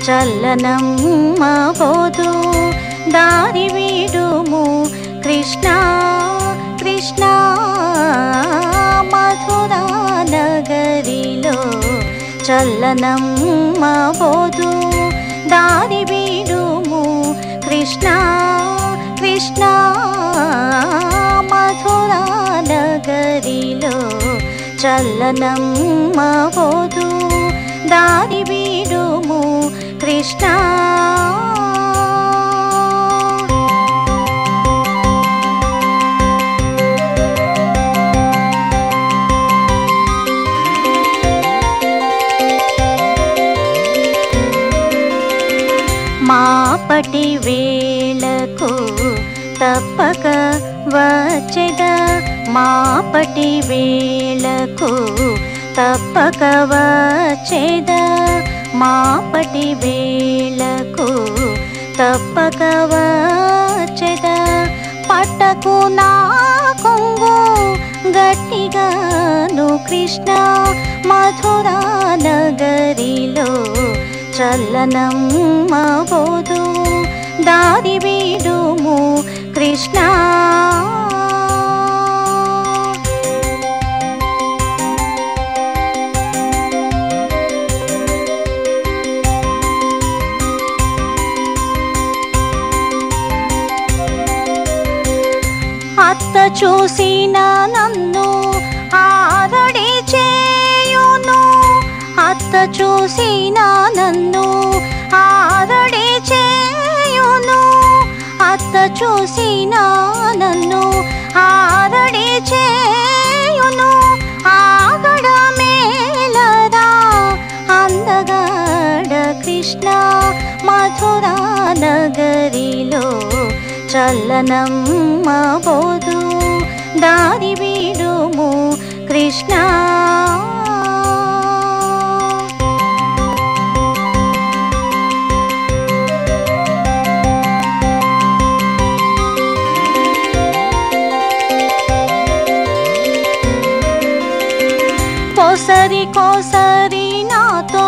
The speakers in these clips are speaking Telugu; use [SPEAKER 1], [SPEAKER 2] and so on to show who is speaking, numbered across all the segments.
[SPEAKER 1] చల్లనమ్మబోదు దారి వీడుము కృష్ణ కృష్ణ మధురా నగరిలో చల్లనమ్మబోదు దారి వీడుము కృష్ణ కృష్ణ మధురా నగరిలో చల్లనమ్మబోదు దారి వీడుము కృష్ణ మాపటి వేళకు తప్పక వచ్చెద మాపటి వేళకు తప్పక వచ్చెద మాపటి వేళకు తప్పక వచ్చెద పట్టకు నా కొంగు గట్టిగాను కృష్ణ మధురా నగరిలో చల్లనమ్మబోదు దారి వీడుము కృష్ణ అత్త చూసిన నన్ను ఆరడి చేయును అత్త చూసిన నన్ను ఆరడి చేయును అత్త చూసిన నన్ను ఆరడి చేయును ఆగడ మేలరా అందగాడ కృష్ణ మధురా నగరిలో చల్లనమ్మబోదు దారి వీడుము కృష్ణ కోసరి కోసరి నాతో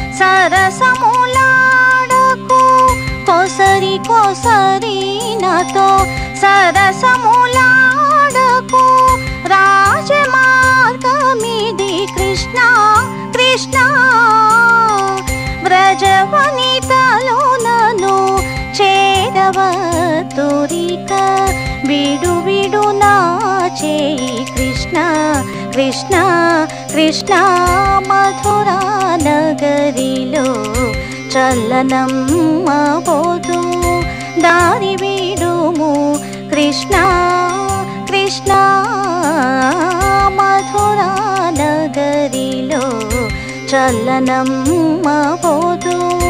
[SPEAKER 1] సరసములాడకు కోసరి కోసరి నాతో సరసములాడకు రాజమార్గమిది కృష్ణ కృష్ణ వ్రజవనితలో నన్ను చేరవ తురిక విడు విడు నా చేయి కృష్ణ కృష్ణ కృష్ణ మధురా నగరిలో చల్లనమ్మబోదు దారి వీడుము కృష్ణ కృష్ణ మధురా నగరిలో చల్లనమ్మబోదు